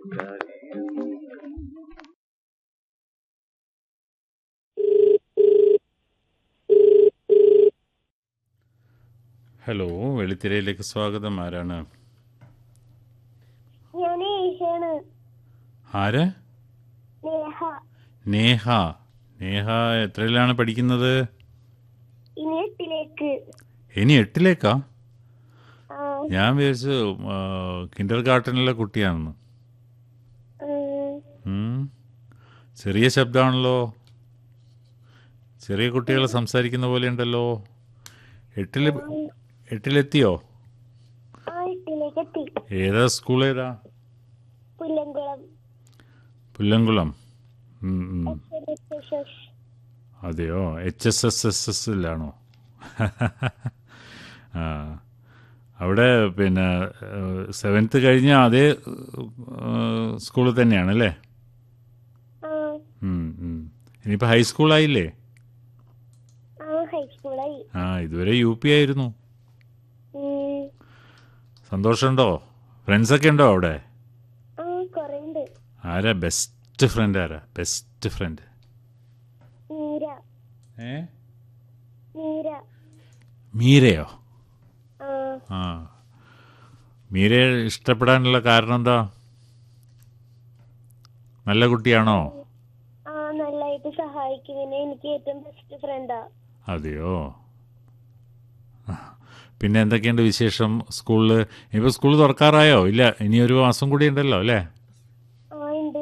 Hello വെളിത്തിരയിലേക്ക് സ്വാഗതം ആരാണ് ഞാൻ ഏഷ്യാണ് ആര് നേഹ നേഹ നേഹ എത്രയിലാണ് പഠിക്കുന്നത് ഇനി എട്ടിലേക്ക് ഇനി എട്ടിലേക്കാ ആ, ഞാൻ വിചാരിച്ചു കിൻഡർ ഗാർട്ടനിലെ കുട്ടിയാണെന്ന് ഉം, ഉം. ചെറിയ ശബ്ദമാണല്ലോ ചെറിയ കുട്ടികൾ സംസാരിക്കുന്ന പോലെ ഉണ്ടല്ലോ എട്ടില് എട്ടിലെത്തിയോ ആ എട്ടിലേക്ക് എത്തി ഏതാ സ്കൂൾ ഏതാ പുല്ലംകുളം പുല്ലങ്കുളം ഉം, ഉം. SSS. അതെയോ എച്ച് എസ് എസ് എസ് എസിലാണോ ആ അവിടെ പിന്നെ സെവൻത്ത് കഴിഞ്ഞ അതേ സ്കൂളിൽ തന്നെയാണല്ലേ ആ ഉം, ഉം. ഇനിയിപ്പോൾ ഹൈസ്കൂളായില്ലേ ആ ഹൈസ്കൂളായി ആ ഇതുവരെ യു പി ആയിരുന്നു ഉം, സന്തോഷമുണ്ടോ ഫ്രണ്ട്സൊക്കെ ഉണ്ടോ അവിടെ ആ കൊറേ ഉണ്ട് ആരാ ബെസ്റ്റ് ഫ്രണ്ട് ആരാ ബെസ്റ്റ് ഫ്രണ്ട് മീര ഏ മീര മീരയോ ആ ആ മീരയെ ഇഷ്ടപ്പെടാനുള്ള കാരണം എന്താ നല്ല കുട്ടിയാണോ ആ നന്നായിട്ട് സഹായിക്കും പിന്നെ എനിക്ക് ഏറ്റവും ബെസ്റ്റ് ഫ്രണ്ടാ അതെയോ പിന്നെ എന്തൊക്കെയുണ്ട് വിശേഷം സ്കൂളിൽ ഇപ്പോൾ സ്കൂൾ തുറക്കാറായോ ഇല്ല ഇനി ഒരു മാസം കൂടി ഉണ്ടല്ലോ അല്ലേ ആ ഉണ്ട്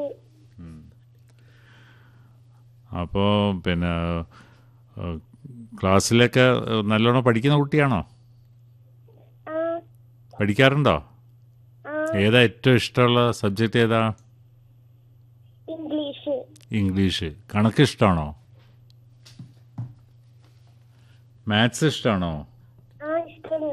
അപ്പോൾ പിന്നെ ഏഹ്, ക്ലാസ്സിലൊക്കെ നല്ലോണം പഠിക്കുന്ന കുട്ടിയാണോ ആ പഠിക്കാറുണ്ടോ ആ ഏതാ ഏറ്റവും ഇഷ്ടമുള്ള സബ്ജക്റ്റ് ഏതാ ഇംഗ്ലീഷ് ഇംഗ്ലീഷ് കണക്ക് ഇഷ്ടമാണോ മാത്സ് ഇഷ്ടമാണോ ആ ഇഷ്ടമാണ്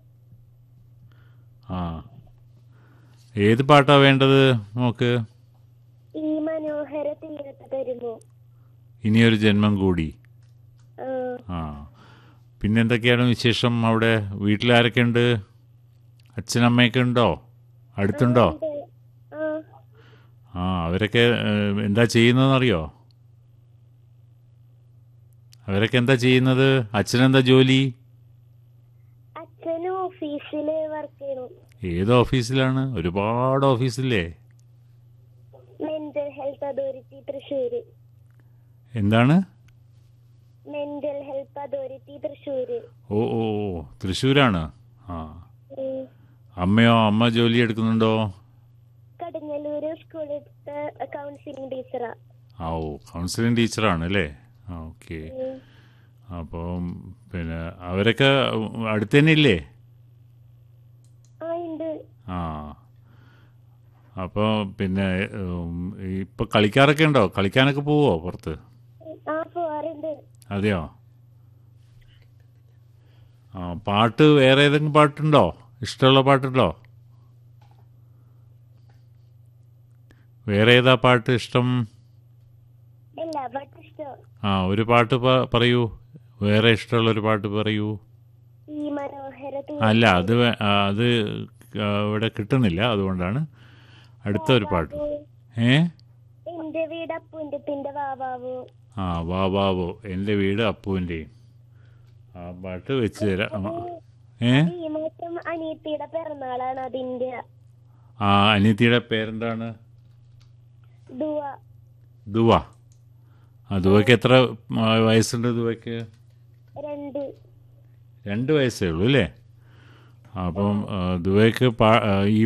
ആ ഏത് പാട്ടാ വേണ്ടത് നോക്ക് ഈ മനോഹര തീരത്ത് തരുമോ ഇനിയൊരു ജന്മം കൂടി ആ ആ പിന്നെ എന്തൊക്കെയാണ് വിശേഷം അവിടെ വീട്ടിലാരൊക്കെ ഉണ്ട് അച്ഛനമ്മയൊക്കെ ഉണ്ടോ അടുത്തുണ്ടോ ഉണ്ട്. ആ ആ അവരൊക്കെ ഏഹ്, എന്താ ചെയ്യുന്നതെന്നറിയോ അവരൊക്കെ എന്താ ചെയ്യുന്നത് അച്ഛനെന്താ ജോലി അച്ഛൻ ഓഫീസില് വർക്ക് ചെയ്യണു ഏത് ഓഫീസിലാണ് ഒരുപാട് ഓഫീസില്ലേ മെന്റൽ ഹെൽത്ത് അതോറിറ്റി തൃശ്ശൂര് എന്താണ് മെന്റൽ ഹെൽത്ത് അതോറിറ്റി തൃശ്ശൂര് ഓ ഓ ഓ തൃശ്ശൂരാണ് ആ ഉം. അമ്മയോ അമ്മ ജോലി എടുക്കുന്നുണ്ടോ കടുങ്ങല്ലൂര് സ്കൂളിലത്തെ കൗൺസിലിംഗ് ടീച്ചറാ ആ ഓ കൗൺസിലിംഗ് ടീച്ചറാണ് അല്ലേ ആ ഓക്കെ ഉം. അപ്പം പിന്നെ അവരൊക്കെ അടുത്ത് തന്നെ ഇല്ലേ ആ ഉണ്ട് ആ അപ്പോൾ പിന്നെ ഇപ്പം കളിക്കാറൊക്കെ ഉണ്ടോ കളിക്കാനൊക്കെ പോവോ പുറത്ത് ആ പോവാറുണ്ട് അതെയോ ആ പാട്ട് വേറെ ഏതെങ്കിലും പാട്ടുണ്ടോ ഇഷ്ടമുള്ള പാട്ടുണ്ടോ വേറെ ഏതാ പാട്ട് ഇഷ്ടം എല്ലാ പാട്ടും ഇഷ്ടം ആ ഒരു പാട്ട് പ- പറയൂ വേറെ ഇഷ്ടമുള്ള ഒരു പാട്ട് പറയൂ ഈ മനോഹര അല്ല അത് വേ- ആ, അത് ആ, ഇവിടെ കിട്ടുന്നില്ല അതുകൊണ്ടാണ് അടുത്ത ഒരു പാട്ട് ഏ എന്റെ വീട് അപ്പുന്റെ പിന്റെ വാവാവു ആ വാ വാവോ എൻ്റെ വീട് അപ്പുവിൻ്റെയും ആ പാട്ട് വെച്ച് തരാം ആ. ഏ ഈ മാസം അനിയത്തിയുടെ പിറന്നാളാണ് അതിന്റെ ആ അനിയത്തിയുടെ പേരെന്താണ് ദുവ ദുവ ആ ദുവയ്ക്ക് എത്ര ആ, വയസ്സുണ്ട് ദുവയ്ക്ക് രണ്ട് രണ്ട് വയസ്സേ ഉള്ളൂ അല്ലേ അപ്പം ആ, ദുവയ്ക്ക് പാ ആ, ഈ